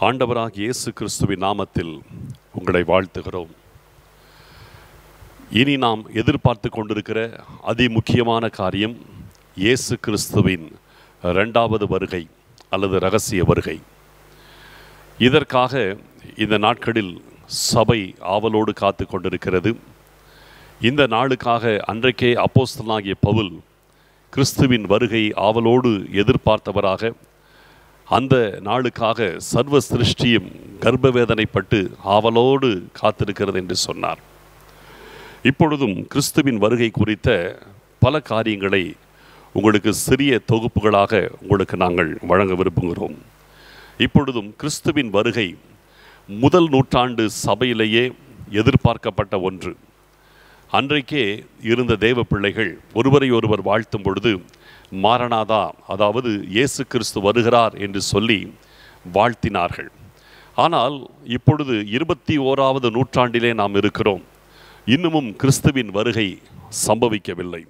ஆண்டவராக இயேசு கிறிஸ்துவின் நாமத்தில் உங்களை வாழ்த்துகிறோம் இனி நாம் எதிர்பார்த்து கொண்டிருக்கிற அதிமுக்கியமான காரியம் இயேசு கிறிஸ்துவின் இரண்டாவது வருகை அல்லது ரகசிய வருகை இதற்காக இந்த நாட்களில் சபை ஆவலோடு காத்து கொண்டிருக்கிறது இந்த நாளுக்காக அன்றைக்கே அப்போஸ்தலனாகிய பவுல் கிறிஸ்துவின் வருகை ஆவலோடு எதிர்பார்த்தவராக அந்த நாளுக்காக சர்வ சிருஷ்டியும் கர்ப்பவேதனைப்பட்டு ஆவலோடு காத்திருக்கிறது என்று சொன்னார் இப்பொழுதும் கிறிஸ்துவின் வருகை குறித்த பல காரியங்களை உங்களுக்கு சிறிய தொகுப்புகளாக உங்களுக்கு நாங்கள் வழங்க விரும்புகிறோம் இப்பொழுதும் கிறிஸ்துவின் வருகை முதல் நூற்றாண்டு சபையிலேயே எதிர்பார்க்கப்பட்ட ஒன்று அன்றைக்கே இருந்த தேவ பிள்ளைகள் ஒருவரை ஒருவர் வாழ்த்தும் பொழுது மாரநாதா அதாவது இயேசு கிறிஸ்து வருகிறார் என்று சொல்லி வாழ்த்தினார்கள் ஆனால் இப்பொழுது இருபத்தி ஓராவது நூற்றாண்டிலே நாம் இருக்கிறோம் இன்னமும் கிறிஸ்துவின் வருகை சம்பவிக்கவில்லை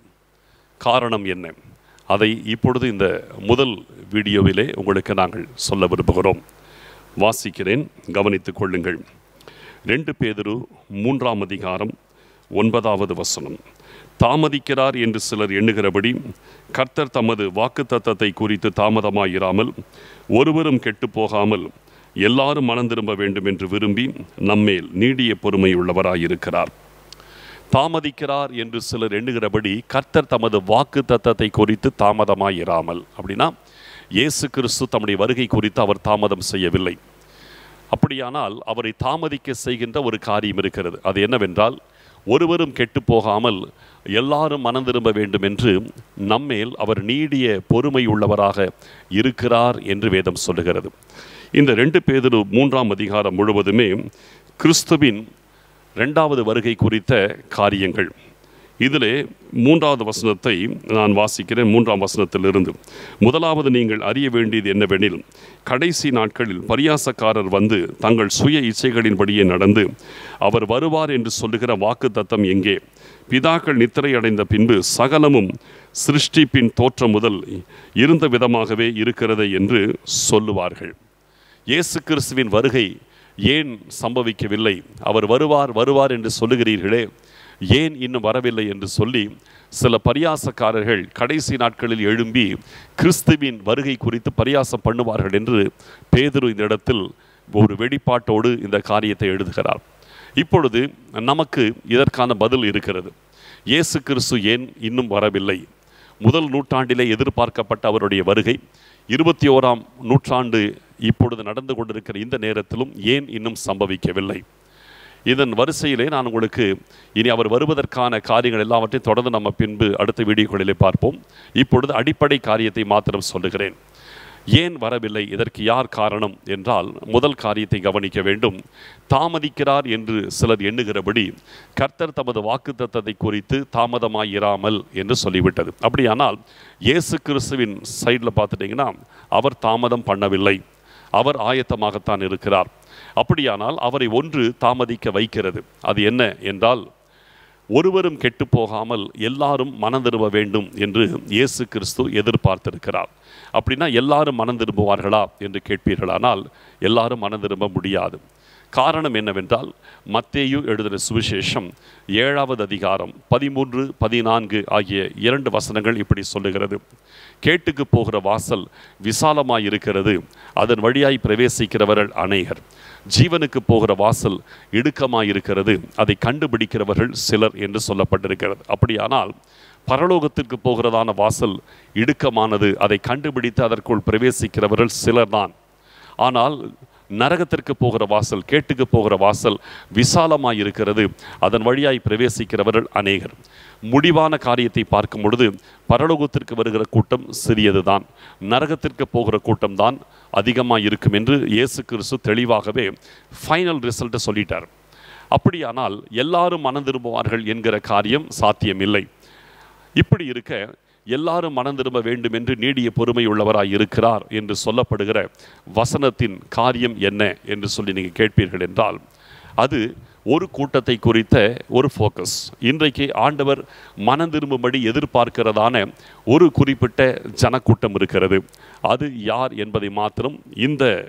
காரணம் என்ன அதை இப்பொழுது இந்த முதல் வீடியோவிலே உங்களுக்கு நாங்கள் சொல்ல விரும்புகிறோம் வாசிக்கிறேன் கவனித்துக் கொள்ளுங்கள் ரெண்டு பேதுரு மூன்றாம் அதிகாரம் ஒன்பதாவது வசனம் தாமதிக்கிறார் என்று சிலர் எண்ணுகிறபடி கர்த்தர் தமது வாக்குத்தத்தத்தை குறித்து தாமதமாயிராமல் ஒருவரும் கெட்டுப் போகாமல் எல்லாரும் மனம் திரும்ப வேண்டும் என்று விரும்பி நம்மேல் நீடிய பொறுமை உள்ளவராயிருக்கிறார் தாமதிக்கிறார் என்று சிலர் எண்ணுகிறபடி கர்த்தர் தமது வாக்கு தத்தத்தை குறித்து தாமதமாயிராமல் அப்படின்னா இயேசு கிறிஸ்து தம்முடைய வருகை குறித்து அவர் தாமதம் செய்யவில்லை அப்படியானால் அவரை தாமதிக்க செய்கின்ற ஒரு காரியம் இருக்கிறது அது என்னவென்றால் ஒருவரும் கெட்டு போகாமல் எல்லாரும் மனம் திரும்ப வேண்டும் என்று நம்மேல் அவர் நீடிய பொறுமை உள்ளவராக இருக்கிறார் என்று வேதம் சொல்லுகிறது இந்த ரெண்டு பேதரு மூன்றாம் அதிகாரம் முழுவதுமே கிறிஸ்துவின் ரெண்டாவது வருகை குறித்த காரியங்கள் இதிலே மூன்றாவது வசனத்தை நான் வாசிக்கிறேன் மூன்றாம் வசனத்திலிருந்து முதலாவது நீங்கள் அறிய வேண்டியது என்னவெனில் கடைசி நாட்களில் பரியாசக்காரர் வந்து தங்கள் சுய இச்சைகளின்படியே நடந்து அவர் வருவார் என்று சொல்லுகிற வாக்கு தத்தம் எங்கே பிதாக்கள் நித்திரை அடைந்த பின்பு சகலமும் சிருஷ்டிப்பின் தோற்றம் முதல் இருந்த விதமாகவே இருக்கிறது என்று சொல்லுவார்கள் இயேசு கிறிஸ்துவின் வருகை ஏன் சம்பவிக்கவில்லை அவர் வருவார் வருவார் என்று சொல்லுகிறீர்களே ஏன் இன்னும் வரவில்லை என்று சொல்லி சில பரியாசக்காரர்கள் கடைசி நாட்களில் எழும்பி கிறிஸ்துவின் வருகை குறித்து பரியாசம் பண்ணுவார்கள் என்று பேதுரு இந்த இடத்தில் ஒரு வெளிப்பாட்டோடு இந்த காரியத்தை எழுதுகிறார் இப்பொழுது நமக்கு இதற்கான பதில் இருக்கிறது இயேசு கிறிஸ்து ஏன் இன்னும் வரவில்லை முதல் நூற்றாண்டிலே எதிர்பார்க்கப்பட்ட அவருடைய வருகை இருபத்தி ஓராம் நூற்றாண்டு இப்பொழுது நடந்து கொண்டிருக்கிற இந்த நேரத்திலும் ஏன் இன்னும் சம்பவிக்கவில்லை இதன் வரிசையிலே நான் உங்களுக்கு இனி அவர் வருவதற்கான காரியங்கள் எல்லாவற்றையும் தொடர்ந்து நம்ம பின்பு அடுத்த வீடியோக்களிலே பார்ப்போம் இப்பொழுது அடிப்படை காரியத்தை மாத்திரம் சொல்லுகிறேன் ஏன் வரவில்லை இதற்கு யார் காரணம் என்றால் முதல் காரியத்தை கவனிக்க வேண்டும் தாமதிக்கிறார் என்று சிலர் எண்ணுகிறபடி கர்த்தர் தமது வாக்குத்தத்தத்தை குறித்து தாமதமாயிராமல் என்று சொல்லிவிட்டது அப்படியானால் இயேசு கிறிஸ்துவின் சைடில் பார்த்துட்டிங்கன்னா அவர் தாமதம் பண்ணவில்லை அவர் ஆயத்தமாகத்தான் இருக்கிறார் அப்படியானால் அவரை ஒன்று தாமதிக்க வைக்கிறது அது என்ன என்றால் ஒருவரும் கெட்டு போகாமல் எல்லாரும் மனம் திரும்ப வேண்டும் என்று இயேசு கிறிஸ்து எதிர்பார்த்திருக்கிறார் அப்படின்னா எல்லாரும் மனம் திரும்புவார்களா என்று கேட்பீர்களானால் எல்லாரும் மனம் திரும்ப முடியாது காரணம் என்னவென்றால் மத்தேயு எழுதின சுவிசேஷம் ஏழாவது அதிகாரம் பதிமூன்று பதினான்கு ஆகிய இரண்டு வசனங்கள் இப்படி சொல்லுகிறது கேட்டுக்கு போகிற வாசல் விசாலமாய் இருக்கிறது அதன் வழியாய் பிரவேசிக்கிறவர்கள் அநேகர் ஜீவனுக்கு போகிற வாசல் இடுக்கமாய் இருக்கிறது அதை கண்டுபிடிக்கிறவர்கள் சிலர் என்று சொல்லப்பட்டிருக்கிறது அப்படியானால் பரலோகத்திற்கு போகிறதான வாசல் இடுக்கமானது அதை கண்டுபிடித்து அதற்குள் பிரவேசிக்கிறவர்கள் சிலர்தான் ஆனால் நரகத்திற்கு போகிற வாசல் கேட்டுக்கு போகிற வாசல் விசாலமாய் இருக்கிறது அதன் வழியாய் பிரவேசிக்கிறவர்கள் அநேகர் முடிவான காரியத்தை பார்க்கும் பொழுது பரலோகத்திற்கு வருகிற கூட்டம் சிறியதுதான் நரகத்திற்கு போகிற கூட்டம் தான் அதிகமாக இருக்கும் என்று இயேசு கிறிஸ்து தெளிவாகவே ஃபைனல் ரிசல்ட்டை சொல்லிட்டார் அப்படியானால் எல்லாரும் மனம் திரும்புவார்கள் என்கிற காரியம் சாத்தியமில்லை இப்படி இருக்க எல்லாரும் மனம் திரும்ப வேண்டும் என்று நீடிய பொறுமை உள்ளவராய் இருக்கிறார் என்று சொல்லப்படுகிற வசனத்தின் காரியம் என்ன என்று சொல்லி நீங்கள் கேட்பீர்கள் என்றால் அது ஒரு கூட்டத்தை குறித்த ஒரு ஃபோக்கஸ் இன்றைக்கு ஆண்டவர் மனம் திரும்பும்படி எதிர்பார்க்கிறதான ஒரு குறிப்பிட்ட ஜனக்கூட்டம் இருக்கிறது அது யார் என்பதை மாத்திரம் இந்த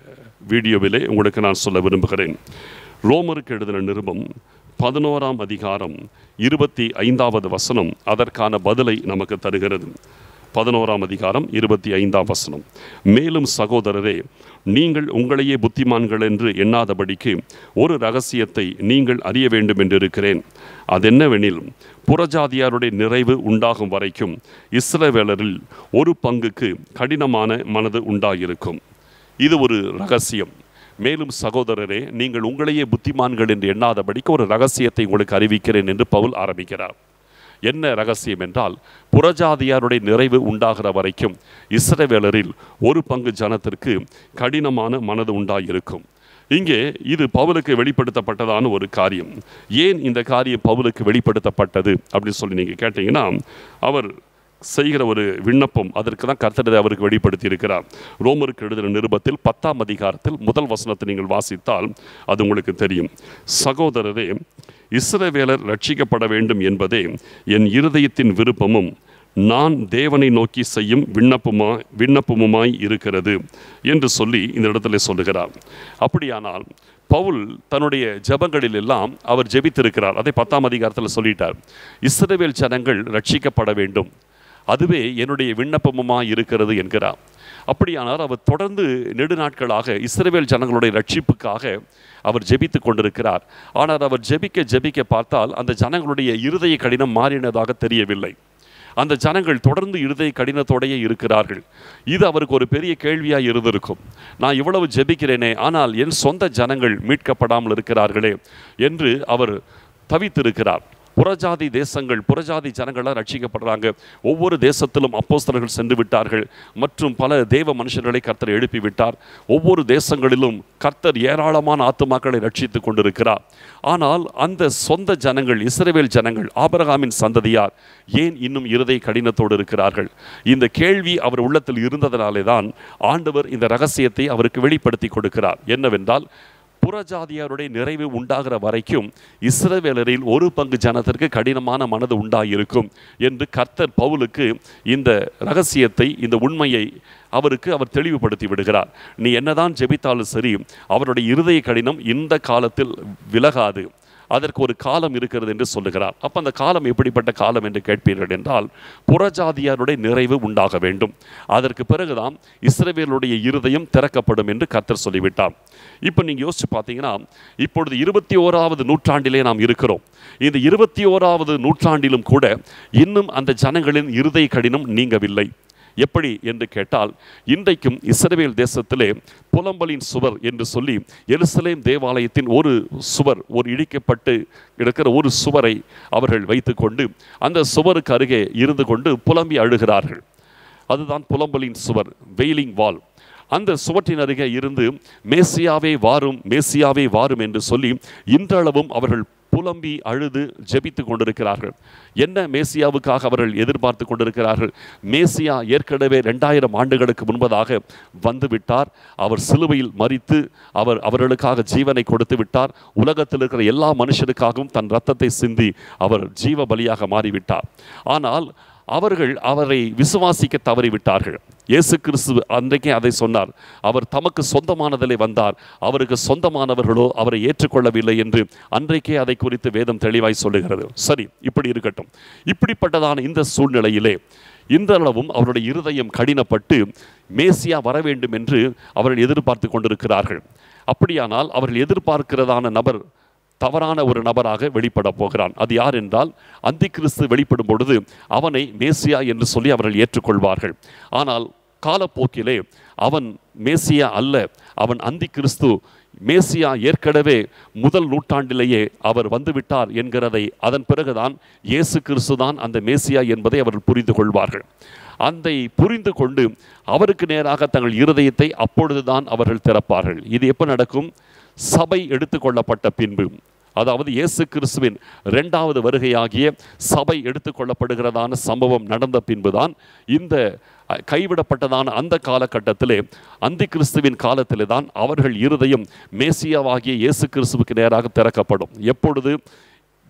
வீடியோவிலே உங்களுக்கு நான் சொல்ல விரும்புகிறேன் ரோமருக்கு எழுதின நிருபம் பதினோராம் அதிகாரம் இருபத்தி ஐந்தாவது வசனம் அதற்கான பதிலை நமக்கு தருகிறது பதினோராம் அதிகாரம் இருபத்தி ஐந்தாம் வசனம் மேலும் சகோதரரே நீங்கள் உங்களையே புத்திமான்கள் என்று எண்ணாதபடிக்கு ஒரு ரகசியத்தை நீங்கள் அறிய வேண்டும் என்று இருக்கிறேன் அதென்னவெனில் புறஜாதியாருடைய நிறைவு உண்டாகும் வரைக்கும் இஸ்ரவேலரில் ஒரு பங்குக்கு கடினமான மனது உண்டாயிருக்கும் இது ஒரு ரகசியம் மேலும் சகோதரரே நீங்கள் உங்களையே புத்திமான்கள் என்று எண்ணாதபடிக்கு ஒரு ரகசியத்தை உங்களுக்கு அறிவிக்கிறேன் என்று பவுல் ஆரம்பிக்கிறார் என்ன ரகசியம் என்றால் புறஜாதியாருடைய நிறைவு உண்டாகிற வரைக்கும் இஸ்ரவேலரில் ஒரு பங்கு ஜனத்திற்கு கடினமான மனது உண்டாயிருக்கும் இங்கே இது பவுலுக்கு வெளிப்படுத்தப்பட்டதான ஒரு காரியம் ஏன் இந்த காரியம் பவுலுக்கு வெளிப்படுத்தப்பட்டது அப்படின்னு சொல்லி நீங்கள் கேட்டீங்கன்னா அவர் செய்கிற ஒரு விண்ணப்பம் அதற்கு தான் கர்த்தரை அவருக்கு வெளிப்படுத்தி இருக்கிறார் ரோமருக்கு எழுதின நிருபத்தில் பத்தாம் அதிகாரத்தில் முதல் வசனத்தை நீங்கள் வாசித்தால் அது உங்களுக்கு தெரியும் சகோதரரே இஸ்ரவேலர் ரட்சிக்கப்பட வேண்டும் என்பதே என் இருதயத்தின் விருப்பமும் நான் தேவனை நோக்கி செய்யும் விண்ணப்பமா விண்ணப்பமுமாய் இருக்கிறது என்று சொல்லி இந்த இடத்துல சொல்லுகிறார் அப்படியானால் பவுல் தன்னுடைய ஜெபங்களில் எல்லாம் அவர் ஜெபித்திருக்கிறார் அதை பத்தாம் அதிகாரத்தில் சொல்லிட்டார் இஸ்ரவேல் ஜனங்கள் ரட்சிக்கப்பட வேண்டும் அதுவே என்னுடைய விண்ணப்பமுமாய் இருக்கிறது என்கிறார் அப்படியானால் அவர் தொடர்ந்து நெடுநாட்களாக இஸ்ரவேல் ஜனங்களுடைய ரட்சிப்புக்காக அவர் ஜெபித்து கொண்டிருக்கிறார் ஆனால் அவர் ஜெபிக்க ஜெபிக்க பார்த்தால் அந்த ஜனங்களுடைய இருதய கடினம் மாறினதாக தெரியவில்லை அந்த ஜனங்கள் தொடர்ந்து இருதய கடினத்தோடையே இருக்கிறார்கள் இது அவருக்கு ஒரு பெரிய கேள்வியாக இருந்திருக்கும் நான் இவ்வளவு ஜெபிக்கிறேனே ஆனால் என் சொந்த ஜனங்கள் மீட்கப்படாமல் இருக்கிறார்களே என்று அவர் தவித்திருக்கிறார் புறஜாதி தேசங்கள் புறஜாதி ஜனங்களாக ரட்சிக்கப்படுறாங்க ஒவ்வொரு தேசத்திலும் அப்போஸ்தலர்கள் சென்று விட்டார்கள் மற்றும் பல தேவ மனுஷர்களை கர்த்தர் எழுப்பி விட்டார் ஒவ்வொரு தேசங்களிலும் கர்த்தர் ஏராளமான ஆத்துமாக்களை ரட்சித்து கொண்டிருக்கிறார் ஆனால் அந்த சொந்த ஜனங்கள் இஸ்ரவேல் ஜனங்கள் ஆபரகாமின் சந்ததியார் ஏன் இன்னும் இருதை கடினத்தோடு இருக்கிறார்கள் இந்த கேள்வி அவர் உள்ளத்தில் இருந்ததனாலே தான் ஆண்டவர் இந்த ரகசியத்தை அவருக்கு வெளிப்படுத்தி கொடுக்கிறார் என்னவென்றால் புறஜாதியாருடைய நிறைவு உண்டாகிற வரைக்கும் இஸ்ரவேலரில் ஒரு பங்கு ஜனத்திற்கு கடினமான மனது உண்டாயிருக்கும் என்று கர்த்தர் பவுலுக்கு இந்த ரகசியத்தை இந்த உண்மையை அவருக்கு அவர் தெளிவுபடுத்தி விடுகிறார் நீ என்னதான் ஜெபித்தாலும் சரி அவருடைய இருதய கடினம் இந்த காலத்தில் விலகாது அதற்கு ஒரு காலம் இருக்கிறது என்று சொல்லுகிறார் அப்போ அந்த காலம் எப்படிப்பட்ட காலம் என்று கேட்பீர்கள் என்றால் புறஜாதியாருடைய நிறைவு உண்டாக வேண்டும் அதற்கு பிறகுதான் இஸ்ரவேலுடைய இருதயம் திறக்கப்படும் என்று கர்த்தர் சொல்லிவிட்டார் இப்போ நீங்கள் யோசிச்சு பார்த்தீங்கன்னா இப்பொழுது இருபத்தி ஓராவது நூற்றாண்டிலே நாம் இருக்கிறோம் இந்த இருபத்தி ஓராவது நூற்றாண்டிலும் கூட இன்னும் அந்த ஜனங்களின் இருதய கடினம் நீங்கவில்லை எப்படி என்று கேட்டால் இன்றைக்கும் இஸ்ரவேல் தேசத்திலே புலம்பலின் சுவர் என்று சொல்லி எருசலேம் தேவாலயத்தின் ஒரு சுவர் ஒரு இடிக்கப்பட்டு இருக்கிற ஒரு சுவரை அவர்கள் வைத்துக்கொண்டு அந்த சுவருக்கு அருகே இருந்து கொண்டு புலம்பி அழுகிறார்கள் அதுதான் புலம்பலின் சுவர் வெயிலிங் வால் அந்த சுவற்றின் அருகே இருந்து மேசியாவே வாரும் மேசியாவே வாரும் என்று சொல்லி இன்றளவும் அவர்கள் புலம்பி அழுது ஜெபித்து கொண்டிருக்கிறார்கள் என்ன மேசியாவுக்காக அவர்கள் எதிர்பார்த்து கொண்டிருக்கிறார்கள் மேசியா ஏற்கனவே ரெண்டாயிரம் ஆண்டுகளுக்கு முன்பதாக வந்து விட்டார் அவர் சிலுவையில் மறித்து அவர் அவர்களுக்காக ஜீவனை கொடுத்து விட்டார் உலகத்தில் இருக்கிற எல்லா மனுஷருக்காகவும் தன் ரத்தத்தை சிந்தி அவர் ஜீவ பலியாக மாறிவிட்டார் ஆனால் அவர்கள் அவரை விசுவாசிக்க தவறிவிட்டார்கள் இயேசு கிறிஸ்து அன்றைக்கே அதை சொன்னார் அவர் தமக்கு சொந்தமானதிலே வந்தார் அவருக்கு சொந்தமானவர்களோ அவரை ஏற்றுக்கொள்ளவில்லை என்று அன்றைக்கே அதை குறித்து வேதம் தெளிவாய் சொல்லுகிறது சரி இப்படி இருக்கட்டும் இப்படிப்பட்டதான இந்த சூழ்நிலையிலே இன்றளவும் அவருடைய இருதயம் கடினப்பட்டு மேசியா வர வேண்டும் என்று அவர்கள் எதிர்பார்த்து கொண்டிருக்கிறார்கள் அப்படியானால் அவர்கள் எதிர்பார்க்கிறதான நபர் தவறான ஒரு நபராக வெளிப்பட போகிறான் அது யார் என்றால் அந்தி கிறிஸ்து வெளிப்படும் பொழுது அவனை மேசியா என்று சொல்லி அவர்கள் ஏற்றுக்கொள்வார்கள் ஆனால் காலப்போக்கிலே அவன் மேசியா அல்ல அவன் அந்தி கிறிஸ்து மேசியா ஏற்கனவே முதல் நூற்றாண்டிலேயே அவர் வந்துவிட்டார் என்கிறதை அதன் பிறகுதான் இயேசு கிறிஸ்து தான் அந்த மேசியா என்பதை அவர்கள் புரிந்து கொள்வார்கள் அதை புரிந்து கொண்டு அவருக்கு நேராக தங்கள் இருதயத்தை அப்பொழுதுதான் அவர்கள் திறப்பார்கள் இது எப்போ நடக்கும் சபை எடுத்துக்கொள்ளப்பட்ட பின்பு அதாவது இயேசு கிறிஸ்துவின் இரண்டாவது வருகையாகிய சபை எடுத்துக்கொள்ளப்படுகிறதான சம்பவம் நடந்த பின்புதான் இந்த அஹ், கைவிடப்பட்டதான அந்த காலகட்டத்திலே அந்தி கிறிஸ்துவின் காலத்திலே தான் அவர்கள் இருதயம் மேசியாவாகிய இயேசு கிறிஸ்துவுக்கு நேராக திறக்கப்படும் எப்பொழுது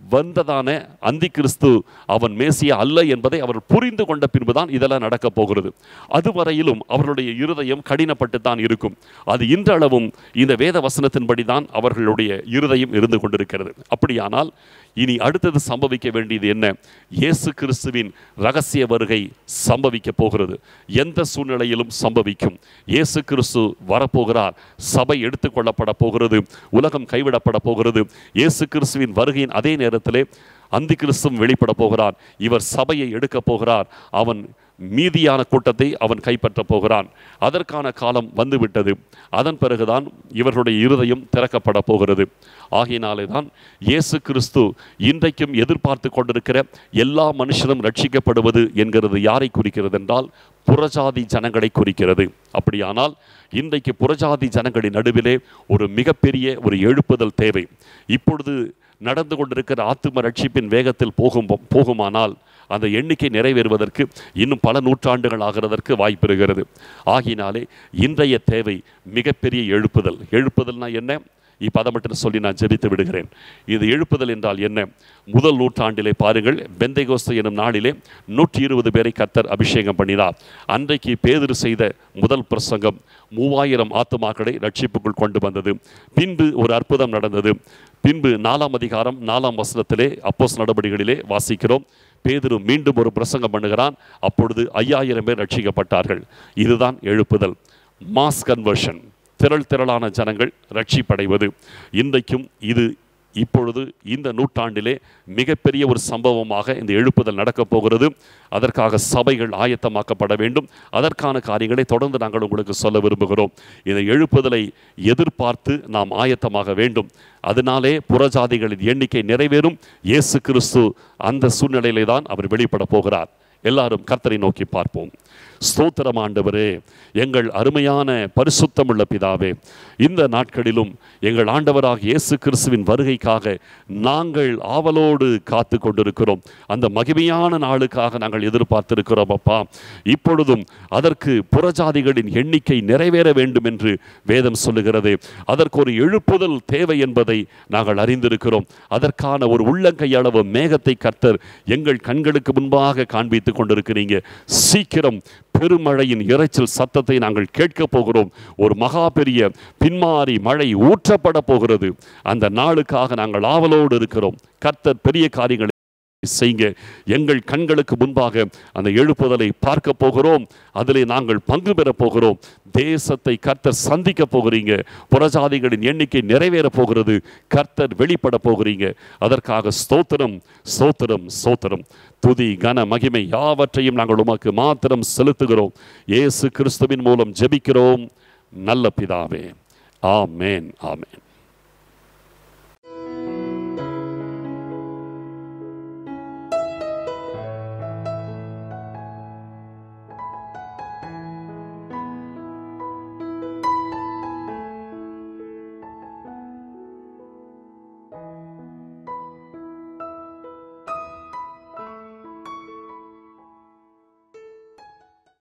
வந்ததான அந்தி கிறிஸ்து அவன் மேசியா அல்ல என்பதை அவர் புரிந்து கொண்ட பின்புதான் இதெல்லாம் நடக்க போகிறது அதுவரையிலும் அவர்களுடைய இருதயம் கடினப்பட்டு தான் இருக்கும் அது இன்றளவும் இந்த வேத வசனத்தின்படி தான் அவர்களுடைய இருதயம் இருந்து கொண்டிருக்கிறது அப்படியானால் இனி அடுத்தது சம்பவிக்க வேண்டியது என்ன இயேசு கிறிஸ்துவின் ரகசிய வருகை சம்பவிக்க போகிறது எந்த சூழ்நிலையிலும் சம்பவிக்கும் இயேசு கிறிஸ்து வரப்போகிறார் சபை எடுத்துக்கொள்ளப்பட போகிறது உலகம் கைவிடப்பட போகிறது இயேசு கிறிஸ்துவின் வருகையின் அதே நேரத்திலே அந்தி கிறிஸ்துவும் வெளிப்பட போகிறார் இவர் சபையை எடுக்க போகிறார் அவன் மீதியான கூட்டத்தை அவன் கைப்பற்ற போகிறான் அதற்கான காலம் வந்துவிட்டது அதன் பிறகுதான் இவர்களுடைய இருதயம் திறக்கப்பட போகிறது ஆகையினாலே தான் இயேசு கிறிஸ்து இன்றைக்கும் எதிர்பார்த்து கொண்டிருக்கிற எல்லா மனுஷனும் ரட்சிக்கப்படுவது என்கிறது யாரை குறிக்கிறது என்றால் புறஜாதி ஜனங்களை குறிக்கிறது அப்படியானால் இன்றைக்கு புறஜாதி ஜனங்களின் நடுவிலே ஒரு மிகப்பெரிய ஒரு எழுப்புதல் தேவை இப்பொழுது நடந்து கொண்டிருக்கிற ஆத்தும ரட்சிப்பின் வேகத்தில் போகும் போகுமானால் அந்த எண்ணிக்கை நிறைவேறுவதற்கு இன்னும் பல நூற்றாண்டுகள் ஆகிறதற்கு வாய்ப்பு இருக்கிறது ஆகினாலே இன்றைய தேவை மிகப்பெரிய எழுப்புதல் எழுப்புதல்னா என்ன இப்போ அதை மட்டும் சொல்லி நான் ஜெபித்து விடுகிறேன் இது எழுப்புதல் என்றால் என்ன முதல் நூற்றாண்டிலே பாருங்கள் பெந்தைகோஸ்து எனும் நாளிலே நூற்றி இருபது பேரை கத்தர் அபிஷேகம் பண்ணினார் அன்றைக்கு பேதுரு செய்த முதல் பிரசங்கம் மூவாயிரம் ஆத்துமாக்களை ரட்சிப்புக்குள் கொண்டு வந்தது பின்பு ஒரு அற்புதம் நடந்தது பின்பு நாலாம் அதிகாரம் நாலாம் வசனத்திலே அப்போஸ் நடவடிக்கைகளிலே வாசிக்கிறோம் பேதுரு மீண்டும் ஒரு பிரசங்கம் பண்ணுகிறான் அப்பொழுது ஐயாயிரம் பேர் ரட்சிக்கப்பட்டார்கள் இதுதான் எழுப்புதல் மாஸ் கன்வர்ஷன் திரள் திரளான ஜனங்கள் ரட்சிப்படைவது இன்றைக்கும் இது இப்பொழுது இந்த நூற்றாண்டிலே மிகப்பெரிய ஒரு சம்பவமாக இந்த எழுப்புதல் நடக்கப் போகிறது அதற்காக சபைகள் ஆயத்தமாக்கப்பட வேண்டும் அதற்கான காரியங்களை தொடர்ந்து நாங்கள் உங்களுக்கு சொல்ல விரும்புகிறோம் இந்த எழுப்புதலை எதிர்பார்த்து நாம் ஆயத்தமாக வேண்டும் அதனாலே புறஜாதிகளின் எண்ணிக்கை நிறைவேறும் இயேசு கிறிஸ்து அந்த சூழ்நிலையிலே தான் அவர் வெளிப்பட போகிறார் எல்லாரும் கர்த்தரை நோக்கி பார்ப்போம் ஸ்தோத்திரம் ஆண்டவரே எங்கள் அருமையான பரிசுத்தமுள்ள பிதாவே இந்த நாட்களிலும் எங்கள் ஆண்டவராக இயேசு கிறிஸ்துவின் வருகைக்காக நாங்கள் ஆவலோடு காத்து கொண்டிருக்கிறோம் அந்த மகிமையான நாளுக்காக நாங்கள் எதிர்பார்த்திருக்கிறோம் அப்பா இப்பொழுதும் அதற்கு புறஜாதிகளின் எண்ணிக்கை நிறைவேற வேண்டும் என்று வேதம் சொல்லுகிறது அதற்கு ஒரு எழுப்புதல் தேவை என்பதை நாங்கள் அறிந்திருக்கிறோம் அதற்கான ஒரு உள்ளங்கையளவு மேகத்தை கர்த்தர் எங்கள் கண்களுக்கு முன்பாக காண்பித்துக் கொண்டிருக்கிறீங்க சீக்கிரம் பெருமழையின் இரைச்சல் சத்தத்தை நாங்கள் கேட்க போகிறோம் ஒரு மகா பெரிய பின்மாறி மழை ஊற்றப்பட போகிறது அந்த நாளுக்காக நாங்கள் ஆவலோடு இருக்கிறோம் கர்த்தர் பெரிய காரியங்களை செய்யுங்க எங்கள் கண்களுக்கு முன்பாக அந்த எழுப்புதலை பார்க்க போகிறோம் அதிலே நாங்கள் பங்கு பெற போகிறோம் தேசத்தை கர்த்தர் சந்திக்க போகிறீங்க புறஜாதிகளின் எண்ணிக்கை நிறைவேற போகிறது கர்த்தர் வெளிப்பட போகிறீங்க அதற்காக ஸ்தோத்திரம் ஸ்தோத்திரம் ஸ்தோத்திரம் துதி கன மகிமை யாவற்றையும் நாங்கள் உமக்கு மாத்திரம் செலுத்துகிறோம் இயேசு கிறிஸ்துவின் மூலம் ஜெபிக்கிறோம் நல்ல பிதாவே ஆமேன் ஆமேன்